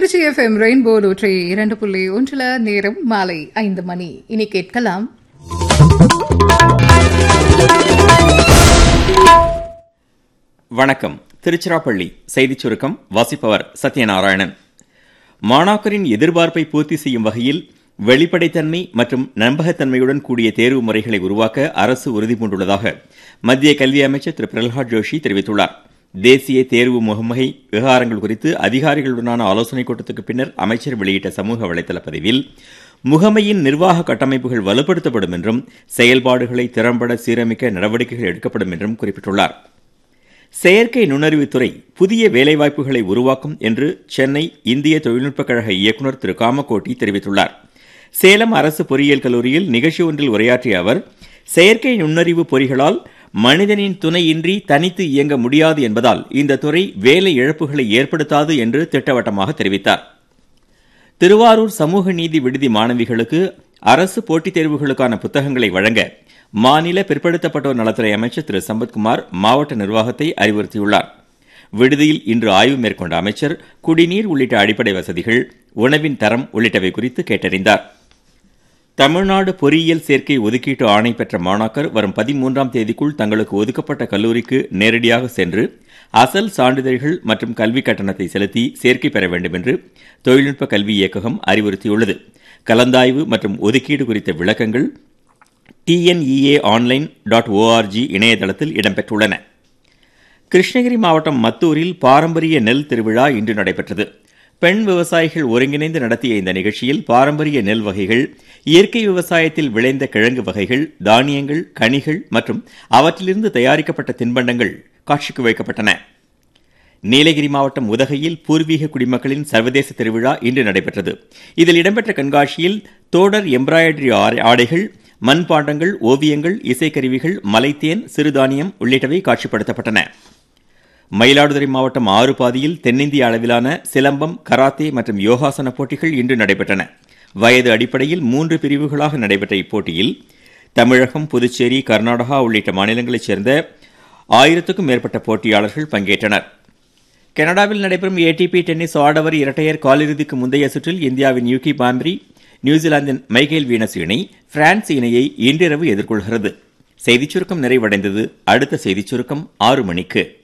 Trichy FM rainbow நூற்றி இரண்டு புள்ளி ஒன்றில் நேரம் மாலை ஐந்து மணி இனி கேட்கலாம் வணக்கம் திருச்சிராப்பள்ளி செய்திச் சுருக்கம் வாசிப்பவர் சத்யநாராயணன் மாணாக்கரின் எதிர்பார்ப்பை பூர்த்தி செய்யும் வகையில் வெளிப்படைத்தன்மை மற்றும் நம்பகத்தன்மையுடன் கூடிய தேர்வு முறைகளை உருவாக்க அரசு உறுதிபூண்டுள்ளதாக மத்திய கல்வி அமைச்சர் திரு பிரல்ஹாத் ஜோஷி தெரிவித்துள்ளார் தேசிய தேர்வு முகமை விவகாரங்கள் குறித்து அதிகாரிகளுடனான ஆலோசனைக் கூட்டத்துக்கு பின்னர் அமைச்சர் வெளியிட்ட சமூக வலைதள பதிவில் முகமையின் நிர்வாக கட்டமைப்புகள் வலுப்படுத்தப்படும் என்றும் செயல்பாடுகளை திறம்பட சீரமைக்க நடவடிக்கைகள் எடுக்கப்படும் என்றும் குறிப்பிட்டுள்ளார் செயற்கை நுண்ணறிவுத்துறை புதிய வேலைவாய்ப்புகளை உருவாக்கும் என்று சென்னை இந்திய தொழில்நுட்பக் கழக இயக்குநர் திரு காமகோட்டி தெரிவித்துள்ளார் சேலம் அரசு பொறியியல் கல்லூரியில் நிகழ்ச்சி ஒன்றில் உரையாற்றிய அவர் செயற்கை நுண்ணறிவு பொறிகளால் மனிதனின் துணையின்றி தனித்து இயங்க முடியாது என்பதால் இந்த துறை வேலை இழப்புகளை ஏற்படுத்தாது என்று திட்டவட்டமாக தெரிவித்தார் திருவாரூர் சமூக நீதி விடுதி மாணவிகளுக்கு அரசு போட்டித் தேர்வுகளுக்கான புத்தகங்களை வழங்க மாநில பிற்படுத்தப்பட்டோர் நலத்துறை அமைச்சர் திரு சம்பத்குமார் மாவட்ட நிர்வாகத்தை அறிவுறுத்தியுள்ளார் விடுதியில் இன்று ஆய்வு மேற்கொண்ட அமைச்சர் குடிநீர் உள்ளிட்ட அடிப்படை வசதிகள் உணவின் தரம் உள்ளிட்டவை குறித்து கேட்டறிந்தார் தமிழ்நாடு பொறியியல் சேர்க்கை ஒதுக்கீட்டு ஆணை பெற்ற மாணாக்கர் வரும் பதிமூன்றாம் தேதிக்குள் தங்களுக்கு ஒதுக்கப்பட்ட கல்லூரிக்கு நேரடியாக சென்று அசல் சான்றிதழ்கள் மற்றும் கல்வி கட்டணத்தை செலுத்தி சேர்க்கை பெற வேண்டும் என்று தொழில்நுட்ப கல்வி இயக்ககம் அறிவுறுத்தியுள்ளது கலந்தாய்வு மற்றும் ஒதுக்கீடு குறித்த விளக்கங்கள் டிஎன்இஏ ஆன்லைன் டாட் ஓஆர்ஜி இணையதளத்தில் இடம்பெற்றுள்ளன கிருஷ்ணகிரி மாவட்டம் மத்தூரில் பாரம்பரிய நெல் திருவிழா இன்று நடைபெற்றது பெண் விவசாயிகள் ஒருங்கிணைந்து நடத்திய இந்த நிகழ்ச்சியில் பாரம்பரிய நெல் வகைகள் இயற்கை விவசாயத்தில் விளைந்த கிழங்கு வகைகள் தானியங்கள் கனிகள் மற்றும் அவற்றிலிருந்து தயாரிக்கப்பட்ட தின்பண்டங்கள் காட்சிக்கு வைக்கப்பட்டன நீலகிரி மாவட்டம் உதகையில் பூர்வீக குடிமக்களின் சர்வதேச திருவிழா இன்று நடைபெற்றது இதில் இடம்பெற்ற கண்காட்சியில் தோடர் எம்ப்ராய்டரி ஆடைகள் மண்பாண்டங்கள் ஓவியங்கள் இசைக்கருவிகள் மலைத்தேன் சிறுதானியம் உள்ளிட்டவை காட்சிப்படுத்தப்பட்டன மயிலாடுதுறை மாவட்டம் ஆறுபாதியில் தென்னிந்திய அளவிலான சிலம்பம் கராத்தே மற்றும் யோகாசன போட்டிகள் இன்று நடைபெற்றன வயது அடிப்படையில் மூன்று பிரிவுகளாக நடைபெற்ற இப்போட்டியில் தமிழகம் புதுச்சேரி கர்நாடகா உள்ளிட்ட மாநிலங்களைச் சேர்ந்த ஆயிரத்துக்கும் மேற்பட்ட போட்டியாளர்கள் பங்கேற்றனர் கனடாவில் நடைபெறும் ஏடிபி டென்னிஸ் ஆடவர் இரட்டையர் காலிறுதிக்கு முந்தைய சுற்றில் இந்தியாவின் யூகி பாம்ப்ரி நியூசிலாந்தின் மைக்கேல் வீனஸ் இணை பிரான்ஸ் இணையை இன்றிரவு எதிர்கொள்கிறது செய்திச் சுருக்கம் நிறைவடைந்தது அடுத்த செய்திச் சுருக்கம் ஆறு மணிக்கு